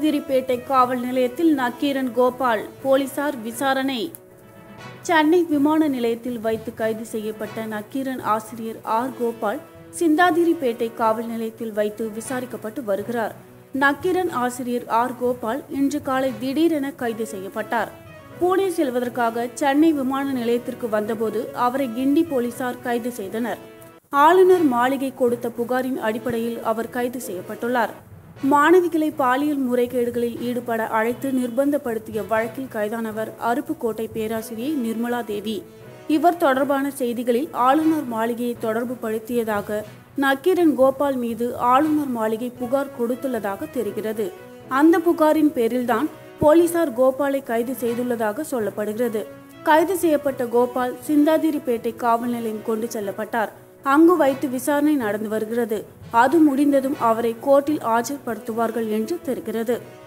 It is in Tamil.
சிந்தாதிரிப்பேட்டை காவல் நிலையத்தில் நக்கீரன் கோபால் போலீசார் விசாரணை சென்னை விமான நிலையத்தில் வைத்து கைது செய்யப்பட்ட நக்கீரன் ஆசிரியர் ஆர் கோபால் சிந்தாதிரிப்பேட்டை காவல் நிலையத்தில் வைத்து விசாரிக்கப்பட்டு வருகிறார் நக்கீரன் ஆசிரியர் ஆர் கோபால் இன்று காலை திடீரென கைது செய்யப்பட்டார் பூனே செல்வதற்காக சென்னை விமான நிலையத்திற்கு வந்தபோது அவரை கிண்டி போலீசார் கைது செய்தனர் ஆளுநர் மாளிகை கொடுத்த புகாரின் அடிப்படையில் அவர் கைது செய்யப்பட்டுள்ளார் மாணவிகளை பாலியல் முறைகேடுகளில் ஈடுபட அழைத்து நிர்பந்தப்படுத்திய வழக்கில் கைதானவர் அருப்புக்கோட்டை பேராசிரியை நிர்மலா தேவி இவர் தொடர்பான செய்திகளில் ஆளுநர் மாளிகையை தொடர்பு படுத்தியதாக நக்கீரன் கோபால் மீது ஆளுநர் மாளிகை புகார் கொடுத்துள்ளதாக தெரிகிறது அந்த புகாரின் பேரில்தான் போலீசார் கோபாலை கைது செய்துள்ளதாக சொல்லப்படுகிறது கைது செய்யப்பட்ட கோபால் சிந்தாதிரிப்பேட்டை காவல் நிலையம் கொண்டு செல்லப்பட்டார் அங்கு வைத்து விசாரணை நடந்து வருகிறது அது முடிந்ததும் அவரை கோர்ட்டில் ஆஜர்படுத்துவார்கள் என்று தெரிகிறது